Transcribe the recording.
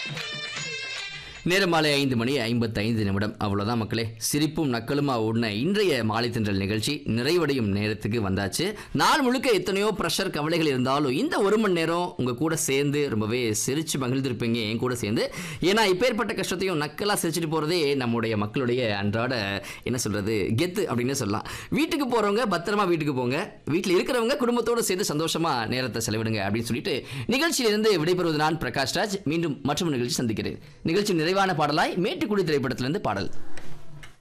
நேரம் மாலை ஐந்து மணி ஐம்பத்தைந்து நிமிடம் அவ்வளோதான் மக்களே சிரிப்பும் நக்கலுமா ஓடின இன்றைய மாலை தென்றல் நிகழ்ச்சி நிறைவடையும் நேரத்துக்கு வந்தாச்சு நாள் முழுக்க எத்தனையோ ப்ரெஷர் கவலைகள் இருந்தாலும் இந்த ஒரு மணி நேரம் உங்கள் கூட சேர்ந்து ரொம்பவே சிரிச்சு மகிழ்ந்திருப்பீங்க என் கூட சேர்ந்து ஏன்னா இப்பேற்பட்ட கஷ்டத்தையும் நக்கலாக சிரிச்சிட்டு போகிறதே நம்முடைய மக்களுடைய அன்றாட என்ன சொல்கிறது கெத்து அப்படின்னு சொல்லலாம் வீட்டுக்கு போகிறவங்க பத்திரமா வீட்டுக்கு போங்க வீட்டில் இருக்கிறவங்க குடும்பத்தோடு சேர்ந்து சந்தோஷமாக நேரத்தை செலவிடுங்க அப்படின்னு சொல்லிட்டு நிகழ்ச்சியிலிருந்து விடைபெறுவது நான் பிரகாஷ் ராஜ் மீண்டும் மற்றொரு நிகழ்ச்சி சந்திக்கிறேன் நிகழ்ச்சி நிறைவான பாடலாய் மேட்டுக்குடி திரைப்படத்திலிருந்து பாடல்